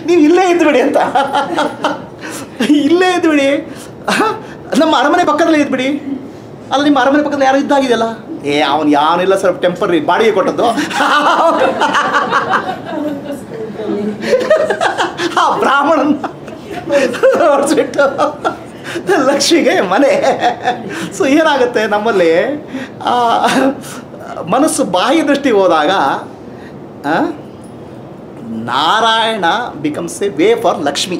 ನೀವು ಇಲ್ಲೇ ಇದ್ಬಿಡಿ ಅಂತ ಇಲ್ಲೇ ಇದ್ಬಿಡಿ ನಮ್ಮ ಅರಮನೆ ಪಕ್ಕದಲ್ಲೇ ಇದ್ಬಿಡಿ ಅಲ್ಲ ನಿಮ್ಮ ಅರಮನೆ ಪಕ್ಕದಲ್ಲಿ ಯಾರು ಇದ್ದಾಗಿದೆಯಲ್ಲ ಏ ಅವನು ಯಾನಿಲ್ಲ ಸ್ವಲ್ಪ ಟೆಂಪರ್ರಿ ಬಾಡಿಗೆ ಕೊಟ್ಟದ್ದು ಆ ಬ್ರಾಹ್ಮಣನ ಹೊಡ್ಸ್ಬಿಟ್ಟು ಲಕ್ಷ್ಮಿಗೆ ಮನೆ ಸೊ ಏನಾಗುತ್ತೆ ನಮ್ಮಲ್ಲಿ ಆ, ಮನಸ್ಸು ಬಾಹ್ಯ ದೃಷ್ಟಿಗೆ ಹೋದಾಗ ಆ, Narayana becomes a way for Lakshmi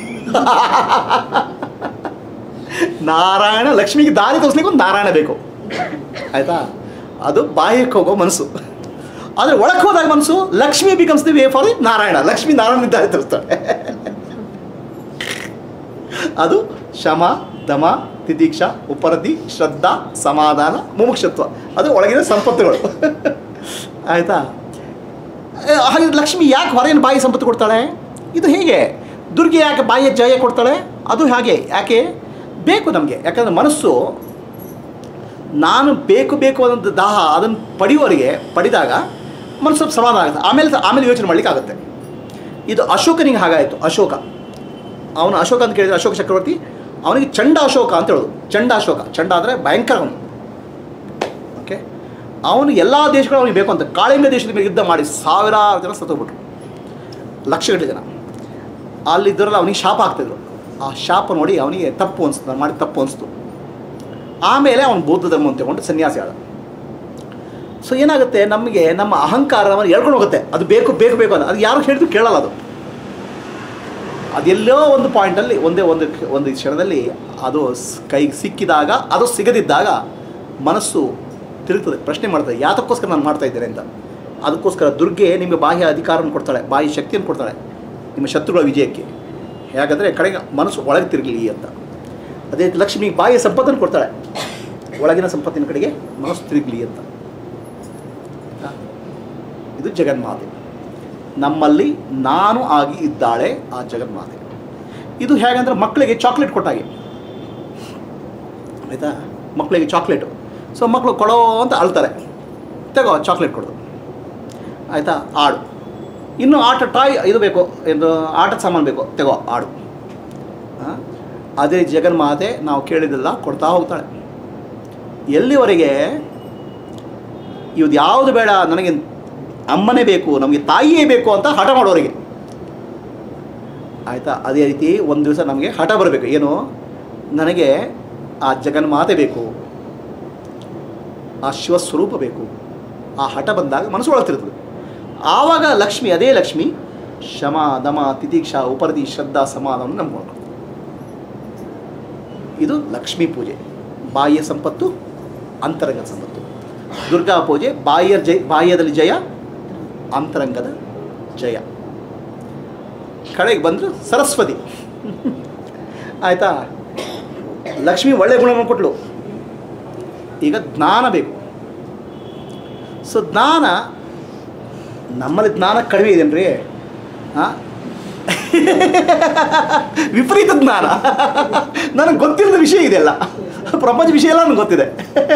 Narayana ಲಕ್ಷ್ಮಿಗೆ ದಾರಿ ತೋರಿಸ್ಲಿಕ್ಕೆ ಒಂದು ನಾರಾಯಣ ಬೇಕು ಆಯಿತಾ ಅದು ಬಾಹ್ಯಕ್ಕೆ ಹೋಗೋ ಮನಸ್ಸು ಆದರೆ ಒಳಕ್ಕೆ ಹೋದಾಗ ಮನಸ್ಸು Lakshmi becomes the way for Narayana Lakshmi Narayana ದಾರಿ ತೋರಿಸ್ತಾಳೆ ಅದು ಶಮ ದಮ ತಿದೀಕ್ಷಾ ಉಪರತಿ ಶ್ರದ್ಧಾ ಸಮಾಧಾನ ಮುಮುಕ್ಷತ್ವ ಅದು ಒಳಗಿನ ಸಂಪತ್ತುಗಳು ಆಯಿತಾ ಏ, ಹಾಗೆ ಲಕ್ಷ್ಮಿ ಯಾಕೆ ಹೊರಗಿನ ಬಾಯಿ ಸಂಪತ್ತು ಕೊಡ್ತಾಳೆ ಇದು ಹೇಗೆ ದುರ್ಗೆ ಯಾಕೆ ಬಾಯಿಯ ಜಯ ಕೊಡ್ತಾಳೆ ಅದು ಹಾಗೆ ಯಾಕೆ ಬೇಕು ನಮಗೆ ಯಾಕಂದರೆ ಮನಸ್ಸು ನಾನು ಬೇಕು ಬೇಕು ಅನ್ನೋದು ದಾಹ ಅದನ್ನು ಪಡೆಯುವವರಿಗೆ ಪಡೆದಾಗ ಮನಸ್ಸು ಸ್ವಲ್ಪ ಸಮಾಧಾನ ಆಗುತ್ತೆ ಆಮೇಲೆ ಆಮೇಲೆ ಯೋಚನೆ ಮಾಡಲಿಕ್ಕೆ ಆಗುತ್ತೆ ಇದು ಅಶೋಕನಿಗೆ ಹಾಗಾಯಿತು ಅಶೋಕ ಅವನು ಅಶೋಕ ಅಂತ ಕೇಳಿದರೆ ಅಶೋಕ ಚಕ್ರವರ್ತಿ ಅವನಿಗೆ ಚಂಡ ಅಶೋಕ ಅಂತ ಹೇಳೋದು ಚಂಡ ಅಶೋಕ ಚಂಡ ಅಂದರೆ ಭಯಂಕರ ಅವನು ಓಕೆ ಅವನು ಎಲ್ಲ ದೇಶಗಳು ಅವನಿಗೆ ಬೇಕು ಅಂತ ಕಾಳಿಂಗ ದೇಶದ ಮೇಲೆ ಯುದ್ಧ ಮಾಡಿ ಸಾವಿರಾರು ಜನ ಸತ್ತೋಗ್ಬಿಟ್ರು ಲಕ್ಷಗಟ್ಟಲೆ ಜನ ಅಲ್ಲಿದ್ದರೆಲ್ಲ ಅವನಿಗೆ ಶಾಪ ಆಗ್ತಿದ್ರು ಆ ಶಾಪ ನೋಡಿ ಅವನಿಗೆ ತಪ್ಪು ಅನಿಸ್ತು ನಾನು ಮಾಡಿ ತಪ್ಪು ಅನಿಸ್ತು ಆಮೇಲೆ ಅವನು ಬೌದ್ಧ ಧರ್ಮವನ್ನು ತಗೊಂಡು ಸನ್ಯಾಸಿ ಆದ ಸೊ ಏನಾಗುತ್ತೆ ನಮಗೆ ನಮ್ಮ ಅಹಂಕಾರವನ್ನು ಎಳ್ಕೊಂಡು ಹೋಗುತ್ತೆ ಅದು ಬೇಕು ಬೇಕು ಬೇಕು ಅಂತ ಅದು ಯಾರು ಹೇಳಿದ್ರು ಕೇಳಲ್ಲ ಅದು ಅದೆಲ್ಲೋ ಒಂದು ಪಾಯಿಂಟಲ್ಲಿ ಒಂದೇ ಒಂದು ಒಂದು ಕ್ಷಣದಲ್ಲಿ ಅದು ಸ್- ಕೈಗೆ ಸಿಕ್ಕಿದಾಗ ಅದು ಸಿಗದಿದ್ದಾಗ ಮನಸ್ಸು ತಿರುಗ್ತದೆ ಪ್ರಶ್ನೆ ಮಾಡ್ತದೆ ಯಾತಕ್ಕೋಸ್ಕರ ನಾನು ಮಾಡ್ತಾ ಇದ್ದೇನೆ ಅಂತ ಅದಕ್ಕೋಸ್ಕರ ದುರ್ಗೆ ನಿಮಗೆ ಬಾಹ್ಯ ಅಧಿಕಾರವನ್ನು ಕೊಡ್ತಾಳೆ ಬಾಹ್ಯ ಶಕ್ತಿಯನ್ನು ಕೊಡ್ತಾಳೆ ನಿಮ್ಮ ಶತ್ರುಗಳ ವಿಜಯಕ್ಕೆ ಹೇಗಾದರೆ ಕಡೆಗೆ ಮನಸ್ಸು ಒಳಗೆ ತಿರುಗಲಿ ಅಂತ ಅದೇ ರೀತಿ ಲಕ್ಷ್ಮಿ ಬಾಹ್ಯ ಸಂಪತ್ತನ್ನು ಕೊಡ್ತಾಳೆ ಒಳಗಿನ ಸಂಪತ್ತಿನ ಕಡೆಗೆ ಮನಸ್ಸು ತಿರುಗಲಿ ಅಂತ ಆಯ್ತಾ? ಇದು ಜಗನ್ಮಾತೆ ನಮ್ಮಲ್ಲಿ ನಾನು ಆಗಿ ಇದ್ದಾಳೆ ಆ ಜಗನ್ಮಾತೆ ಇದು ಹೇಗಂದ್ರೆ ಮಕ್ಕಳಿಗೆ ಚಾಕ್ಲೇಟ್ ಕೊಟ್ಟಾಗೆ ಆಯಿತಾ ಮಕ್ಕಳಿಗೆ ಚಾಕ್ಲೇಟು ಸೊ ಮಕ್ಕಳು ಕೊಡೋ ಅಂತ ಅಳ್ತಾರೆ ತಗೋ ಚಾಕ್ಲೇಟ್ ಕೊಡೋದು ಆಯಿತಾ ಆಡು ಇನ್ನು ಆಟ ಟಾಯ್ ಇದು ಬೇಕು ಎಂದು ಆಟದ ಸಾಮಾನು ಬೇಕು ತಗೋ ಆಡು ಆ? ಅದೇ ಜಗನ್ಮಾತೆ ನಾವು ಕೇಳಿದ್ದೆಲ್ಲ ಕೊಡ್ತಾ ಹೋಗ್ತಾಳೆ ಎಲ್ಲಿವರೆಗೆ ಇವ್ದು ಯಾವುದು ಬೇಡ ನನಗೆ ಅಮ್ಮನೇ ಬೇಕು ನಮಗೆ ತಾಯಿಯೇ ಬೇಕು ಅಂತ ಹಠ ಮಾಡೋರಿಗೆ ಆಯಿತಾ ಅದೇ ರೀತಿ ಒಂದು ದಿವಸ ನಮಗೆ ಹಠ ಬರಬೇಕು ಏನು ನನಗೆ ಆ ಜಗನ್ಮಾತೆ ಬೇಕು ಆ ಶಿವಸ್ವರೂಪ ಬೇಕು ಆ ಹಠ ಬಂದಾಗ ಮನಸ್ಸು ಒಳತಿರ್ತದೆ ಆವಾಗ ಲಕ್ಷ್ಮಿ ಅದೇ ಲಕ್ಷ್ಮಿ ಶಮ ದಮ ತಿತೀಕ್ಷಾ ಉಪರತಿ ಶ್ರದ್ಧಾ ಸಮಾಧಾನವನ್ನು ನಂಬ್ಕೊಂಡು ಇದು ಲಕ್ಷ್ಮೀ ಪೂಜೆ ಬಾಹ್ಯ ಸಂಪತ್ತು ಅಂತರಂಗ ಸಂಪತ್ತು ದುರ್ಗಾ ಪೂಜೆ ಬಾಹ್ಯ ಜಯ ಬಾಹ್ಯದಲ್ಲಿ ಜಯ ಅಂತರಂಗದ ಜಯ ಕಡೆಗೆ ಬಂದರು ಸರಸ್ವತಿ ಆಯಿತಾ ಲಕ್ಷ್ಮಿ ಒಳ್ಳೆ ಗುಣವನ್ನು ಕೊಟ್ಟಳು ಈಗ ಜ್ಞಾನ ಬೇಕು ಸೊ ಜ್ಞಾನ ನಮ್ಮಲ್ಲಿ ಜ್ಞಾನ ಕಡಿಮೆ ಇದೆನ್ರಿ ಹಾಂ ವಿಪರೀತ ಜ್ಞಾನ ನನಗೆ ಗೊತ್ತಿಲ್ಲದ ವಿಷಯ ಇದೆಲ್ಲ ಪ್ರಪಂಚ ವಿಷಯ ಎಲ್ಲ ನನಗೆ ಗೊತ್ತಿದೆ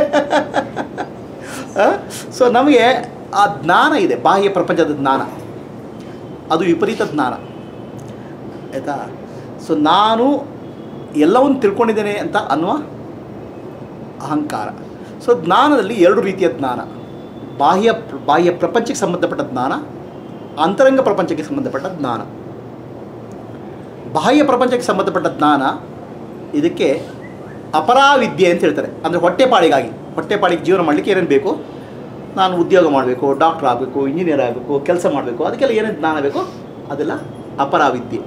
ಸೊ ನಮಗೆ ಆ ಜ್ಞಾನ ಇದೆ ಬಾಹ್ಯ ಪ್ರಪಂಚದ ಜ್ಞಾನ ಅದು ವಿಪರೀತ ಜ್ಞಾನ ಆಯಿತಾ ಸೊ ನಾನು ಎಲ್ಲವನ್ನು ತಿಳ್ಕೊಂಡಿದ್ದೇನೆ ಅಂತ ಅನ್ನುವ ಅಹಂಕಾರ ಸೊ ಜ್ಞಾನದಲ್ಲಿ ಎರಡು ರೀತಿಯ ಜ್ಞಾನ ಬಾಹ್ಯ ಬಾಹ್ಯ ಪ್ರಪಂಚಕ್ಕೆ ಸಂಬಂಧಪಟ್ಟ ಜ್ಞಾನ ಅಂತರಂಗ ಪ್ರಪಂಚಕ್ಕೆ ಸಂಬಂಧಪಟ್ಟ ಜ್ಞಾನ ಬಾಹ್ಯ ಪ್ರಪಂಚಕ್ಕೆ ಸಂಬಂಧಪಟ್ಟ ಜ್ಞಾನ ಇದಕ್ಕೆ ಅಪರಾವಿದ್ಯೆ ಅಂತ ಹೇಳ್ತಾರೆ ಅಂದರೆ ಹೊಟ್ಟೆಪಾಡಿಗಾಗಿ ಹೊಟ್ಟೆಪಾಡಿಗೆ ಜೀವನ ಮಾಡಲಿಕ್ಕೆ ಏನೇನು ಬೇಕು ನಾನು ಉದ್ಯೋಗ ಮಾಡಬೇಕು ಡಾಕ್ಟ್ರ್ ಆಗಬೇಕು ಇಂಜಿನಿಯರ್ ಆಗಬೇಕು ಕೆಲಸ ಮಾಡಬೇಕು ಅದಕ್ಕೆಲ್ಲ ಏನೇನು ಜ್ಞಾನ ಬೇಕೋ ಅದೆಲ್ಲ ಅಪರಾವಿದ್ಯೆ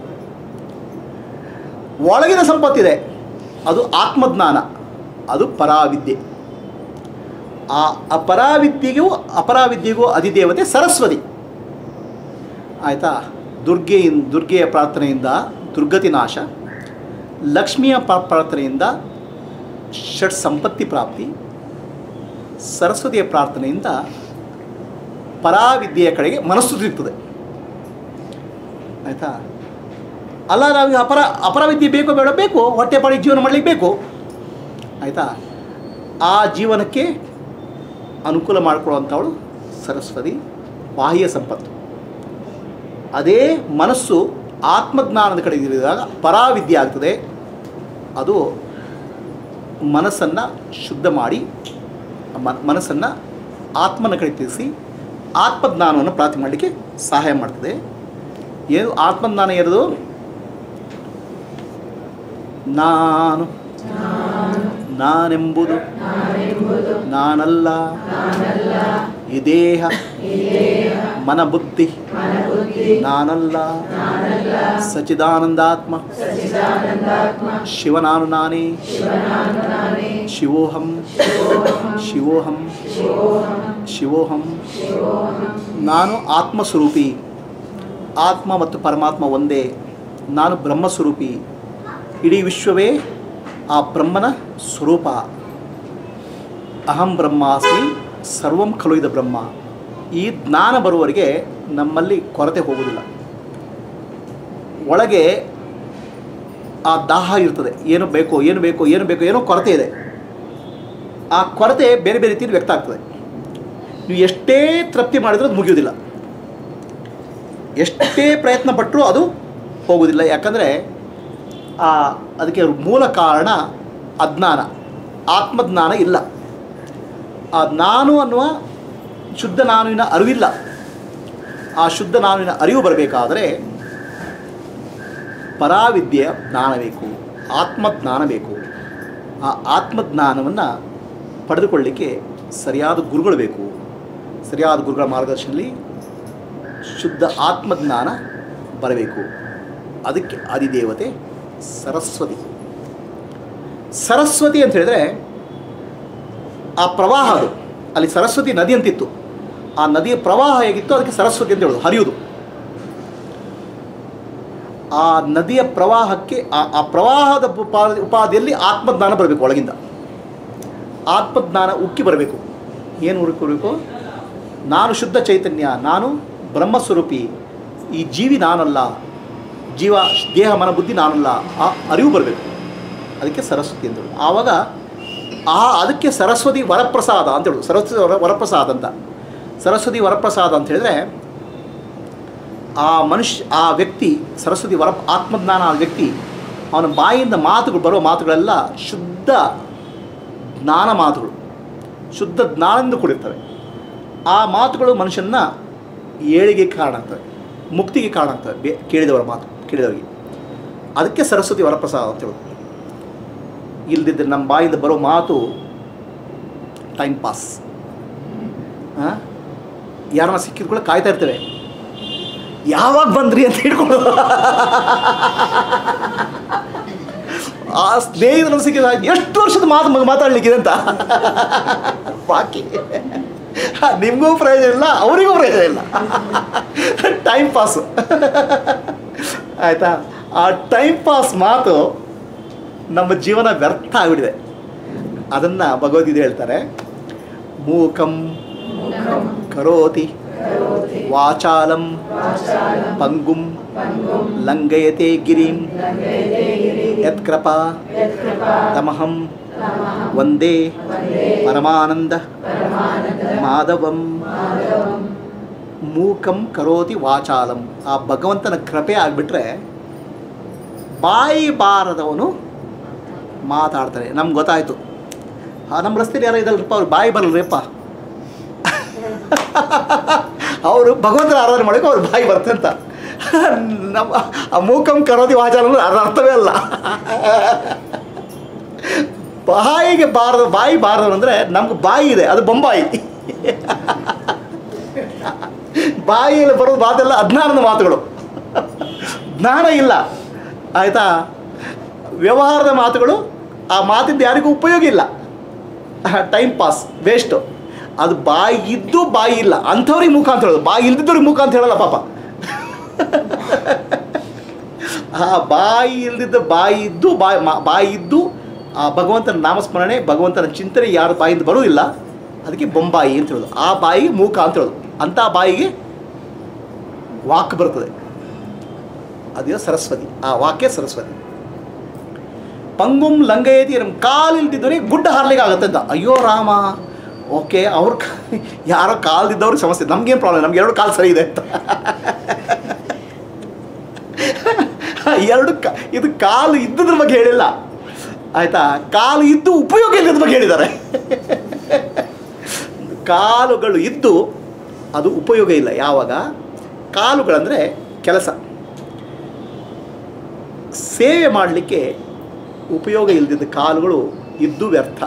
ಒಳಗಿನ ಸಂಪತ್ತಿದೆ ಅದು ಆತ್ಮಜ್ಞಾನ ಅದು ಪರಾವಿದ್ಯೆ ಆ ಅಪರಾವಿದ್ಯೆಗೂ ಅಪರಾವಿದ್ಯೆಗೂ ಅಧಿದೇವತೆ ಸರಸ್ವತಿ ಆಯಿತಾ ದುರ್ಗೆಯಿನ್ ದುರ್ಗೆಯ ಪ್ರಾರ್ಥನೆಯಿಂದ ದುರ್ಗತಿ ನಾಶ ಲಕ್ಷ್ಮಿಯ ಪ್ರಾ- ಪ್ರಾರ್ಥನೆಯಿಂದ ಷಟ್ ಸಂಪತ್ತಿ ಪ್ರಾಪ್ತಿ ಸರಸ್ವತಿಯ ಪ್ರಾರ್ಥನೆಯಿಂದ ಪರಾವಿದ್ಯೆಯ ಕಡೆಗೆ ಮನಸ್ಸು ತಿರುಗ್ತದೆ ಆಯಿತಾ ಅಲ್ಲ ನಾವು ಅಪರ ಅಪರವಿದ್ಯೆ ಬೇಕೋ ಬೇಡ ಬೇಕು ಹೊಟ್ಟೆಪಾಡಿ ಜೀವನ ಮಾಡಲಿಕ್ಕೆ ಬೇಕು ಆಯಿತಾ ಆ ಜೀವನಕ್ಕೆ ಅನುಕೂಲ ಮಾಡಿಕೊಳ್ಳುವಂಥವಳು ಸರಸ್ವತಿ ಬಾಹ್ಯ ಸಂಪತ್ತು ಅದೇ ಮನಸ್ಸು ಆತ್ಮಜ್ಞಾನದ ಕಡೆ ಇರಿದಾಗ ಪರಾವಿದ್ಯೆ ಆಗ್ತದೆ ಅದು ಮನಸ್ಸನ್ನು ಶುದ್ಧ ಮಾಡಿ ಮ- ಮನಸ್ಸನ್ನು ಆತ್ಮನ ಕಡೆ ತಿರುಗಿಸಿ ಆತ್ಮಜ್ಞಾನವನ್ನು ಪ್ರಾಪ್ತಿ ಮಾಡಲಿಕ್ಕೆ ಸಹಾಯ ಮಾಡ್ತದೆ ಏನು ಆತ್ಮಜ್ಞಾನ ಇರೋದು ನಾನು ನಾನೆಂಬುದು ನಾನಲ್ಲ ಈ ದೇಹ ಮನಬುದ್ಧಿ ನಾನಲ್ಲ ಸಚಿದಾನಂದಾತ್ಮ ಶಿವನಾನು ನಾನೇ ಶಿವೋಹಂ ಶಿವೋಹಂ ಶಿವೋಹಂ ನಾನು ಆತ್ಮಸ್ವರೂಪಿ ಆತ್ಮ ಮತ್ತು ಪರಮಾತ್ಮ ಒಂದೇ ನಾನು ಬ್ರಹ್ಮಸ್ವರೂಪಿ ಇಡೀ ವಿಶ್ವವೇ ಆ ಬ್ರಹ್ಮನ ಸ್ವರೂಪ ಅಹಂ ಬ್ರಹ್ಮಾಸ್ಮಿ ಸರ್ವಂ ಖಲು ಇದ ಬ್ರಹ್ಮ ಈ ಜ್ಞಾನ ಬರುವವರೆಗೆ ನಮ್ಮಲ್ಲಿ ಕೊರತೆ ಹೋಗುವುದಿಲ್ಲ ಒಳಗೆ ಆ ದಾಹ ಇರ್ತದೆ ಏನು ಬೇಕು ಏನು ಬೇಕು ಏನು ಬೇಕು ಏನೋ ಕೊರತೆ ಇದೆ ಆ ಕೊರತೆ ಬೇರೆ ಬೇರೆ ರೀತಿಯಲ್ಲಿ ವ್ಯಕ್ತ ಆಗ್ತದೆ ನೀವು ಎಷ್ಟೇ ತೃಪ್ತಿ ಮಾಡಿದರೂ ಅದು ಮುಗಿಯೋದಿಲ್ಲ ಎಷ್ಟೇ ಪ್ರಯತ್ನ ಪಟ್ಟರೂ ಅದು ಹೋಗೋದಿಲ್ಲ ಯಾಕಂದರೆ ಆ ಅದಕ್ಕೆ ಮೂಲ ಕಾರಣ ಅಜ್ಞಾನ ಆತ್ಮಜ್ಞಾನ ಇಲ್ಲ ಆ ನಾನು ಅನ್ನುವ ಶುದ್ಧ ನಾನುವಿನ ಅರಿವಿಲ್ಲ ಆ ಶುದ್ಧ ನಾನುವಿನ ಅರಿವು ಬರಬೇಕಾದರೆ ಪರಾವಿದ್ಯೆಯ ಜ್ಞಾನ ಬೇಕು ಆತ್ಮಜ್ಞಾನ ಬೇಕು ಆ ಆತ್ಮಜ್ಞಾನವನ್ನು ಪಡೆದುಕೊಳ್ಳಿಕ್ಕೆ ಸರಿಯಾದ ಗುರುಗಳು ಬೇಕು ಸರಿಯಾದ ಗುರುಗಳ ಮಾರ್ಗದರ್ಶನದಲ್ಲಿ ಶುದ್ಧ ಆತ್ಮಜ್ಞಾನ ಬರಬೇಕು ಅದಕ್ಕೆ ಆದಿದೇವತೆ ಸರಸ್ವತಿ ಸರಸ್ವತಿ ಅಂತ ಹೇಳಿದ್ರೆ ಆ ಪ್ರವಾಹ ಅದು ಅಲ್ಲಿ ಸರಸ್ವತಿ ನದಿ ಅಂತಿತ್ತು ಆ ನದಿಯ ಪ್ರವಾಹ ಹೇಗಿತ್ತು ಅದಕ್ಕೆ ಸರಸ್ವತಿ ಅಂತ ಹೇಳೋದು ಹರಿಯುವುದು ಆ ನದಿಯ ಪ್ರವಾಹಕ್ಕೆ ಆ ಆ ಪ್ರವಾಹದ ಉಪಾ- ಉಪಾದಿಯಲ್ಲಿ ಆತ್ಮಜ್ಞಾನ ಬರಬೇಕು ಒಳಗಿಂದ ಆತ್ಮಜ್ಞಾನ ಉಕ್ಕಿ ಬರಬೇಕು ಏನು ಉಕ್ಕಿ ಬರಬೇಕು ನಾನು ಶುದ್ಧ ಚೈತನ್ಯ ನಾನು ಬ್ರಹ್ಮಸ್ವರೂಪಿ ಈ ಜೀವಿ ನಾನಲ್ಲ ಜೀವ ದೇಹ ಮನ ಬುದ್ಧಿ ನಾನಲ್ಲ ಆ ಅರಿವು ಬರಬೇಕು ಅದಕ್ಕೆ ಸರಸ್ವತಿ ಅಂತ ಹೇಳೋದು ಆವಾಗ ಆ ಅದಕ್ಕೆ ಸರಸ್ವತಿ ವರಪ್ರಸಾದ ಅಂತ ಹೇಳೋದು ಸರಸ್ವತಿ ವರ ವರಪ್ರಸಾದ ಅಂತ ಸರಸ್ವತಿ ವರಪ್ರಸಾದ ಅಂತ ಹೇಳಿದ್ರೆ ಆ ಮನುಷ್ಯ ಆ ವ್ಯಕ್ತಿ ಸರಸ್ವತಿ ವರ ಆತ್ಮಜ್ಞಾನ ಆ ವ್ಯಕ್ತಿ ಅವನ ಬಾಯಿಂದ ಮಾತುಗಳು ಬರೋ ಮಾತುಗಳೆಲ್ಲ ಶುದ್ಧ ಜ್ಞಾನ ಮಾತುಗಳು ಶುದ್ಧ ಜ್ಞಾನದಿಂದ ಕೂಡಿರ್ತವೆ ಆ ಮಾತುಗಳು ಮನುಷ್ಯನ ಏಳಿಗೆ ಕಾರಣ ಆಗ್ತವೆ ಮುಕ್ತಿಗೆ ಕಾರಣ ಆಗ್ತವೆ ಬೇ ಕೇಳಿದವರ ಮಾತು ಕೇಳಿದವರಿಗೆ ಅದಕ್ಕೆ ಸರಸ್ವತಿ ವರಪ್ರಸಾದ ಅಂತ ಹೇಳೋದು ಇಲ್ದಿದ್ದರೆ ನಮ್ಮ ಬಾಯಿಂದ ಬರೋ ಮಾತು ಟೈಮ್ ಪಾಸ್ ಹಾಂ ಯಾರನ್ನ ಸಿಕ್ಕಿದ ಕೂಡ ಕಾಯ್ತಾ ಇರ್ತೇವೆ ಯಾವಾಗ ಬಂದ್ರಿ ಅಂತ ಹಿಡ್ಕೊಳ್ಳೋದು ಆ ಸ್ನೇಹಿತರು ಸಿಕ್ಕಿದ ಎಷ್ಟು ವರ್ಷದ ಮಾತು ಮಾತಾಡ್ಲಿಕ್ಕಿದೆ ಅಂತ ಬಾಕಿ ನಿಮಗೂ ಪ್ರಯೋಜನ ಇಲ್ಲ ಅವರಿಗೂ ಪ್ರಯೋಜನ ಇಲ್ಲ ಟೈಮ್ ಪಾಸು ಆಯಿತಾ ಆ ಟೈಮ್ ಪಾಸ್ ಮಾತು ನಮ್ಮ ಜೀವನ ವ್ಯರ್ಥ ಆಗಿಬಿಟ್ಟಿದೆ ಅದನ್ನು ಭಗವದ್ಗೀತೆ ಹೇಳ್ತಾರೆ ಮೂಕಂ ಕರೋತಿ ವಾಚಾಲಂ ಪಂಗುಂ ಲಂಘಯತೆ ಗಿರಿಂ ಯತ್ಕೃಪಾ ತಮಹಂ ವಂದೇ ಪರಮಾನಂದ ಮಾಧವಂ ಮೂಕಂ ಕರೋತಿ ವಾಚಾಲಂ ಆ ಭಗವಂತನ ಕೃಪೆ ಆಗಿಬಿಟ್ರೆ ಬಾಯಿ ಬಾರದವನು ಮಾತಾಡ್ತಾನೆ ನಮ್ಗೆ ಗೊತ್ತಾಯಿತು ಆ ನಮ್ಮ ರಸ್ತೆಯಲ್ಲಿ ಯಾರೋ ಇದಲ್ರಪ್ಪ ಅವ್ರು ಬಾಯಿ ಬರಲ್ರಿಪ್ಪ ಅವರು ಭಗವಂತನ ಆರಾಧನೆ ಮಾಡೋಕೆ ಅವ್ರು ಬಾಯಿ ಬರುತ್ತೆ ಅಂತ ನಮ್ಮ ಆ ಮೂಕಂ ಕರೋದಿ ವಾಚಾಲ ಅಂದ್ರೆ ಅದರ ಅರ್ಥವೇ ಅಲ್ಲ ಬಾಯಿಗೆ ಬಾರದ ಬಾಯಿ ಬಾರದು ಅಂದರೆ ನಮ್ಗೆ ಬಾಯಿ ಇದೆ ಅದು ಬೊಂಬಾಯಿ ಬಾಯಿಯಲ್ಲಿ ಬರೋದು ಮಾತೆಲ್ಲ ಅಜ್ಞಾನದ ಮಾತುಗಳು ಜ್ಞಾನ ಇಲ್ಲ ಆಯಿತಾ ವ್ಯವಹಾರದ ಮಾತುಗಳು ಆ ಮಾತಿಂದ ಯಾರಿಗೂ ಉಪಯೋಗ ಇಲ್ಲ ಟೈಮ್ ಪಾಸ್ ವೇಸ್ಟು ಅದು ಬಾಯಿ ಇದ್ದು ಬಾಯಿ ಇಲ್ಲ ಅಂಥವ್ರಿಗೆ ಮುಖ ಅಂತ ಹೇಳೋದು ಬಾಯಿ ಇಲ್ದಿದ್ದವ್ರಿಗೆ ಮುಖ ಅಂತ ಹೇಳಲ್ಲ ಪಾಪ ಆ ಬಾಯಿ ಇಲ್ದಿದ್ದ ಬಾಯಿ ಇದ್ದು ಬಾಯಿ ಮಾ- ಬಾಯಿ ಇದ್ದು ಆ ಭಗವಂತನ ನಾಮಸ್ಮರಣೆ ಭಗವಂತನ ಚಿಂತನೆ ಯಾರ ಬಾಯಿಂದ ಬರೋದಿಲ್ಲ ಅದಕ್ಕೆ ಬೊಂಬಾಯಿ ಅಂತ ಹೇಳೋದು ಆ ಬಾಯಿಗೆ ಮೂಕ ಅಂತ ಹೇಳೋದು ಅಂಥ ಬಾಯಿಗೆ ವಾಕ್ ಬರ್ತದೆ ಅದೇ ಸರಸ್ವತಿ ಆ ವಾಕ್ಯ ಸರಸ್ವತಿ ಪಂಗುಂ ಲಂಗಯತಿ ನಮ್ಮ ಕಾಲಿಲ್ದಿದ್ದವರಿಗೆ ಗುಡ್ಡ ಹಾರ್ಲಿಕ್ಕೆ ಆಗುತ್ತೆ ಅಂತ ಅಯ್ಯೋ ರಾಮ ಓಕೆ ಅವ್ರ ಯಾರೋ ಕಾಲ್ದಿದ್ದವ್ರಿಗೆ ಸಮಸ್ಯೆ ನಮ್ಗೇನು ಪ್ರಾಬ್ಲಮ್ ನಮ್ಗೆ ಎರಡು ಕಾಲು ಸರಿ ಇದೆ ಅಂತ ಎರಡು ಕ ಇದು ಕಾಲು ಇದ್ದದ್ರ ಬಗ್ಗೆ ಹೇಳಿಲ್ಲ ಆಯಿತಾ ಕಾಲು ಇದ್ದು ಉಪಯೋಗ ಇಲ್ಲದ ಬಗ್ಗೆ ಹೇಳಿದ್ದಾರೆ ಕಾಲುಗಳು ಇದ್ದು ಅದು ಉಪಯೋಗ ಇಲ್ಲ ಯಾವಾಗ ಕಾಲುಗಳಂದರೆ ಕೆಲಸ ಸೇವೆ ಮಾಡಲಿಕ್ಕೆ ಉಪಯೋಗ ಇಲ್ಲದಿದ್ದ ಕಾಲುಗಳು ಇದ್ದು ವ್ಯರ್ಥ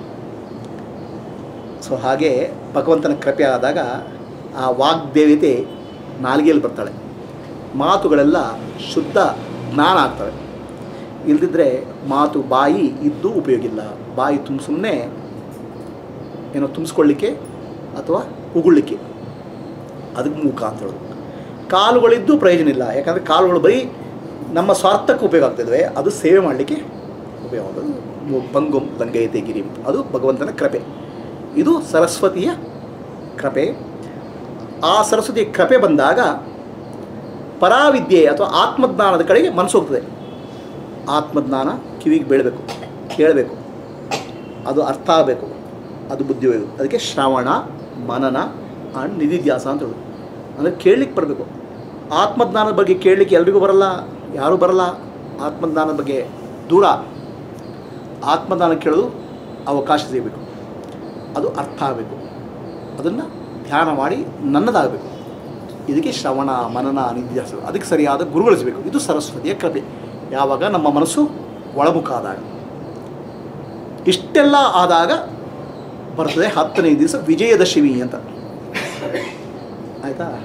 ಸೊ ಹಾಗೆ ಭಗವಂತನ ಕೃಪೆ ಆದಾಗ ಆ ವಾಗ್ದೇವತೆ ನಾಲಿಗೆಯಲ್ಲಿ ಬರ್ತಾಳೆ ಮಾತುಗಳೆಲ್ಲ ಶುದ್ಧ ಜ್ಞಾನ ಆಗ್ತವೆ ಇಲ್ದಿದ್ರೆ ಮಾತು ಬಾಯಿ ಇದ್ದು ಉಪಯೋಗ ಇಲ್ಲ ಬಾಯಿ ತುಂಬ ಸುಮ್ಮನೆ ಏನೋ ತುಂಬಿಸ್ಕೊಳ್ಳಿಕ್ಕೆ ಅಥವಾ ಉಗುಳ್ಲಿಕ್ಕೆ ಅದಕ್ಕೆ ಮೂಕ ಅಂತ ಹೇಳೋದು ಕಾಲುಗಳಿದ್ದು ಪ್ರಯೋಜನ ಇಲ್ಲ ಯಾಕಂದರೆ ಕಾಲುಗಳು ಬರೀ ನಮ್ಮ ಸ್ವಾರ್ಥಕ್ಕೆ ಉಪಯೋಗ ಆಗ್ತಿದ್ವೆ ಅದು ಸೇವೆ ಮಾಡಲಿಕ್ಕೆ ಉಪಯೋಗ ಆಗೋದು ಮು- ಪಂಗುಂ ಲಂಗಯತೆ ಗಿರಿಂ ಅದು ಭಗವಂತನ ಕೃಪೆ ಇದು ಸರಸ್ವತಿಯ ಕೃಪೆ ಆ ಸರಸ್ವತಿಯ ಕೃಪೆ ಬಂದಾಗ ಪರಾವಿದ್ಯೆ ಅಥವಾ ಆತ್ಮಜ್ಞಾನದ ಕಡೆಗೆ ಮನಸ್ಸು ಹೋಗ್ತದೆ ಆತ್ಮಜ್ಞಾನ ಕಿವಿಗೆ ಬೀಳಬೇಕು ಕೇಳಬೇಕು ಅದು ಅರ್ಥ ಆಗಬೇಕು ಅದು ಬುದ್ಧಿ ಹೋಗೋದು ಅದಕ್ಕೆ ಶ್ರವಣ ಮನನ ಆ್ಯಂಡ್ ನಿಧಿಧ್ಯಾಸ ಅಂತ ಹೇಳೋದು ಅಂದರೆ ಕೇಳಲಿಕ್ಕೆ ಬರಬೇಕು ಆತ್ಮಜ್ಞಾನದ ಬಗ್ಗೆ ಕೇಳಲಿಕ್ಕೆ ಎಲ್ರಿಗೂ ಬರಲ್ಲ ಯಾರೂ ಬರಲ್ಲ ಆತ್ಮಜ್ಞಾನದ ಬಗ್ಗೆ ದೂರ ಆತ್ಮಜ್ಞಾನ ಕೇಳೋದು ಅವಕಾಶ ಸಿಗಬೇಕು ಅದು ಅರ್ಥ ಆಗಬೇಕು ಅದನ್ನು ಧ್ಯಾನ ಮಾಡಿ ನನ್ನದಾಗಬೇಕು ಇದಕ್ಕೆ ಶ್ರವಣ ಮನನ ನಿಧ್ಯಾಸ ಅದಕ್ಕೆ ಸರಿಯಾದ ಗುರುಗಳು ಸಿಗಬೇಕು ಇದು ಸರಸ್ವತಿಯ ಕೃಪೆ ಯಾವಾಗ ನಮ್ಮ ಮನಸ್ಸು ಒಳಮುಖ ಆದಾಗ ಇಷ್ಟೆಲ್ಲ ಆದಾಗ ಬರ್ತದೆ ಹತ್ತನೇ ದಿವಸ ವಿಜಯದಶಮಿ ಅಂತ ಆಯಿತಾ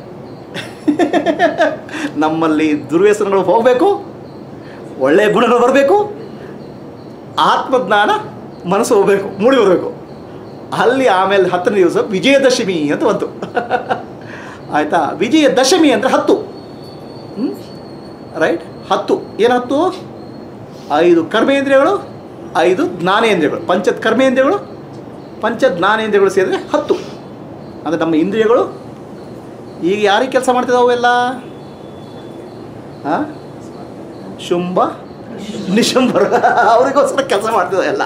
ನಮ್ಮಲ್ಲಿ ದುರ್ವ್ಯಸನಗಳು ಹೋಗಬೇಕು ಒಳ್ಳೆಯ ಗುಣಗಳು ಬರಬೇಕು ಆತ್ಮಜ್ಞಾನ ಮನಸ್ಸು ಹೋಗಬೇಕು ಮೂಡಿ ಬರಬೇಕು ಅಲ್ಲಿ ಆಮೇಲೆ ಹತ್ತನೇ ದಿವಸ ವಿಜಯದಶಮಿ ಅಂತ ಬಂತು ಆಯಿತಾ ವಿಜಯದಶಮಿ ಅಂದರೆ ಹತ್ತು ರೈಟ್ ಹತ್ತು ಏನು ಹತ್ತು ಐದು ಕರ್ಮೇಂದ್ರಿಯಗಳು ಐದು ಜ್ಞಾನೇಂದ್ರಿಯಗಳು ಪಂಚ ಕರ್ಮೇಂದ್ರಿಯಗಳು ಪಂಚ ಜ್ಞಾನೇಂದ್ರಿಯಗಳು ಸೇರಿದ್ರೆ ಹತ್ತು ಅಂದರೆ ನಮ್ಮ ಇಂದ್ರಿಯಗಳು ಈಗ ಯಾರಿಗೆ ಕೆಲಸ ಮಾಡ್ತಿದ್ದಾವೆ ಎಲ್ಲ ಹಾಂ ಶುಂಭ ನಿಶುಂಭರು ಅವರಿಗೋಸ್ಕರ ಕೆಲಸ ಮಾಡ್ತಿದ್ದಾವೆ ಎಲ್ಲ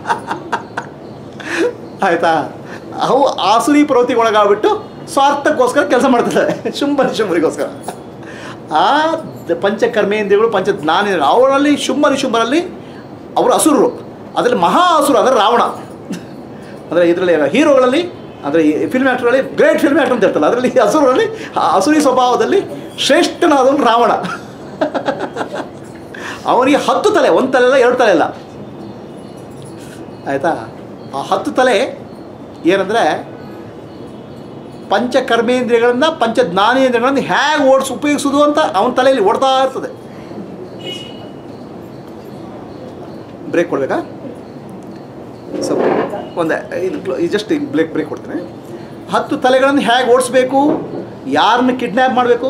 ಆಯಿತಾ ಅವು ಆಸುರಿ ಪ್ರವೃತ್ತಿಗೆ ಒಳಗಾಗ್ಬಿಟ್ಟು ಸ್ವಾರ್ಥಕ್ಕೋಸ್ಕರ ಕೆಲಸ ಮಾಡ್ತಿದ್ದಾರೆ ಶುಂಭ ನಿಶುಂಭರಿಗೋಸ್ಕರ ಆ ದ- ಪಂಚಕರ್ಮೇಂದ್ರಿಯಗಳು ಪಂಚ ಜ್ಞಾನೇಂದ್ರಿಯಗಳು ಅವರಲ್ಲಿ ಶುಂಭ ನಿಶುಂಭರಲ್ಲಿ ಅವರು ಅಸುರರು ಅದರಲ್ಲಿ ಮಹಾ ಅಸುರ ಅಂದರೆ ರಾವಣ ಅಂದರೆ ಇದರಲ್ಲಿ ಹೀರೋಗಳಲ್ಲಿ ಅಂದರೆ ಫಿಲ್ಮ್ ಆ್ಯಕ್ಟರಲ್ಲಿ ಗ್ರೇಟ್ ಫಿಲ್ಮ್ ಆ್ಯಕ್ಟರ್ ಅಂತ ಇರ್ತಲ್ಲ ಅದರಲ್ಲಿ ಅಸುರರಲ್ಲಿ ಆ ಅಸುರಿ ಸ್ವಭಾವದಲ್ಲಿ ಶ್ರೇಷ್ಠನಾದವನು ರಾವಣ ಅವನಿಗೆ ಹತ್ತು ತಲೆ ಒಂದು ತಲೆ ಇಲ್ಲ ಎರಡು ತಲೆ ಇಲ್ಲ ಆಯಿತಾ ಆ ಹತ್ತು ತಲೆ ಏನಂದರೆ ಪಂಚ ಕರ್ಮೇಂದ್ರಿಯಗಳನ್ನು ಪಂಚ ಜ್ಞಾನೇಂದ್ರಿಯಗಳನ್ನು ಹೇಗೆ ಓಡಿಸಿ ಉಪಯೋಗಿಸೋದು ಅಂತ ಅವನ ತಲೆಯಲ್ಲಿ ಓಡ್ತಾ ಇರ್ತದೆ ಬ್ರೇಕ್ ಕೊಡಬೇಕಾ ಸೊ ಒಂದೇ ಇದು ಜಸ್ಟ್ ಬ್ರೇಕ್ ಬ್ರೇಕ್ ಕೊಡ್ತೇನೆ ಹತ್ತು ತಲೆಗಳನ್ನು ಹೇಗೆ ಓಡಿಸ್ಬೇಕು ಯಾರನ್ನ ಕಿಡ್ನ್ಯಾಪ್ ಮಾಡಬೇಕು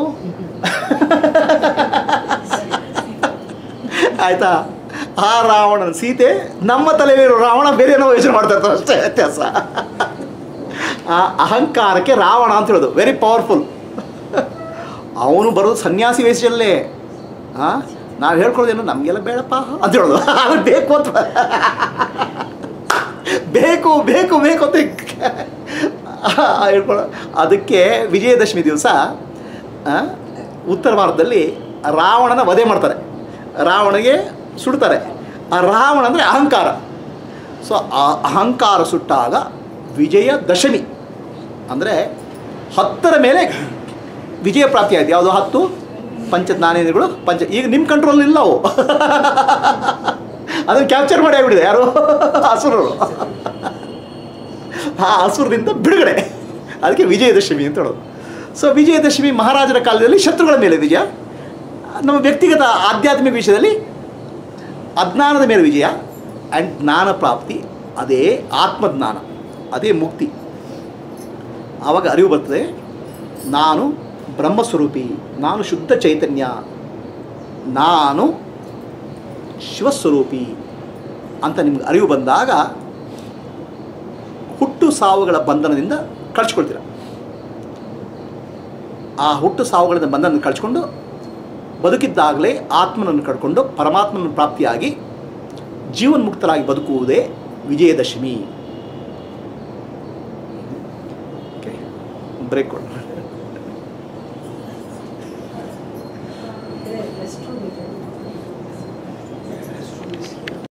ಆಯಿತಾ ಆ ರಾವಣನ ಸೀತೆ ನಮ್ಮ ತಲೆಯಲ್ಲಿರೋ ರಾವಣ ಬೇರೆ ಏನೋ ಯೋಚನೆ ಮಾಡ್ತಾ ಇರ್ತಾರೆ ಅಷ್ಟೇ ವ್ಯತ್ಯಾಸ ಆ ಅಹಂಕಾರಕ್ಕೆ ರಾವಣ ಅಂತ ಹೇಳೋದು ವೆರಿ ಪವರ್ಫುಲ್ ಅವನು ಬರೋದು ಸನ್ಯಾಸಿ ವೇಷದಲ್ಲೇ ಹಾಂ ನಾವು ಹೇಳ್ಕೊಳ್ಳೋದೇನು ನಮಗೆಲ್ಲ ಬೇಡಪ್ಪ ಅಂತ ಹೇಳೋದು ಅದು ಬೇಕು ಅಂತ ಬೇಕು ಬೇಕು ಬೇಕು ಅಂತ ಹೇಳ್ಕೊಳ್ಳೋ ಅದಕ್ಕೆ ವಿಜಯದಶಮಿ ದಿವಸ ಆ, ಉತ್ತರ ಭಾರತದಲ್ಲಿ ರಾವಣನ ವಧೆ ಮಾಡ್ತಾರೆ ರಾವಣಗೆ ಸುಡ್ತಾರೆ ಆ ರಾವಣ ಅಂದರೆ ಅಹಂಕಾರ ಸೊ ಆ ಅಹಂಕಾರ ಸುಟ್ಟಾಗ ವಿಜಯ ದಶಮಿ ಅಂದರೆ ಹತ್ತರ ಮೇಲೆ ವಿಜಯ ಪ್ರಾಪ್ತಿ ಆಯ್ತು ಯಾವುದು ಹತ್ತು ಪಂಚ ಜ್ಞಾನೇಂದ್ರಿಯಗಳು ಪಂಚ ಈಗ ನಿಮ್ಮ ಕಂಟ್ರೋಲ್ ಇಲ್ಲ ಅವು ಅದನ್ನು ಕ್ಯಾಪ್ಚರ್ ಮಾಡಿ ಆಗ್ಬಿಟ್ಟಿದೆ ಯಾರು ಹಸುರರು ಆ ಹಸುರದಿಂದ ಬಿಡುಗಡೆ ಅದಕ್ಕೆ ವಿಜಯದಶಮಿ ಅಂತ ಹೇಳೋದು ಸೊ ವಿಜಯದಶಮಿ ಮಹಾರಾಜರ ಕಾಲದಲ್ಲಿ ಶತ್ರುಗಳ ಮೇಲೆ ವಿಜಯ ನಮ್ಮ ವ್ಯಕ್ತಿಗತ ಆಧ್ಯಾತ್ಮಿಕ ವಿಷಯದಲ್ಲಿ ಅಜ್ಞಾನದ ಮೇಲೆ ವಿಜಯ ಆ್ಯಂಡ್ ಜ್ಞಾನ ಪ್ರಾಪ್ತಿ ಅದೇ ಆತ್ಮಜ್ಞಾನ ಅದೇ ಮುಕ್ತಿ ಆವಾಗ ಅರಿವು ಬರ್ತದೆ ನಾನು ಬ್ರಹ್ಮಸ್ವರೂಪಿ ನಾನು ಶುದ್ಧ ಚೈತನ್ಯ ನಾನು ಶಿವಸ್ವರೂಪಿ ಅಂತ ನಿಮ್ಗೆ ಅರಿವು ಬಂದಾಗ ಹುಟ್ಟು ಸಾವುಗಳ ಬಂಧನದಿಂದ ಕಳ್ಚ್ಕೊಳ್ತೀರ ಆ ಹುಟ್ಟು ಸಾವುಗಳಿಂದ ಬಂಧನ ಕಳ್ಚ್ಕೊಂಡು ಬದುಕಿದ್ದಾಗಲೇ ಆತ್ಮನನ್ನು ಕಳ್ಕೊಂಡು ಪರಮಾತ್ಮನ ಪ್ರಾಪ್ತಿಯಾಗಿ ಜೀವನ್ಮುಕ್ತರಾಗಿ ಬದುಕುವುದೇ ವಿಜಯದಶಮಿ ಓಕೆ ಬ್ರೇಕ್ ಕೊಡು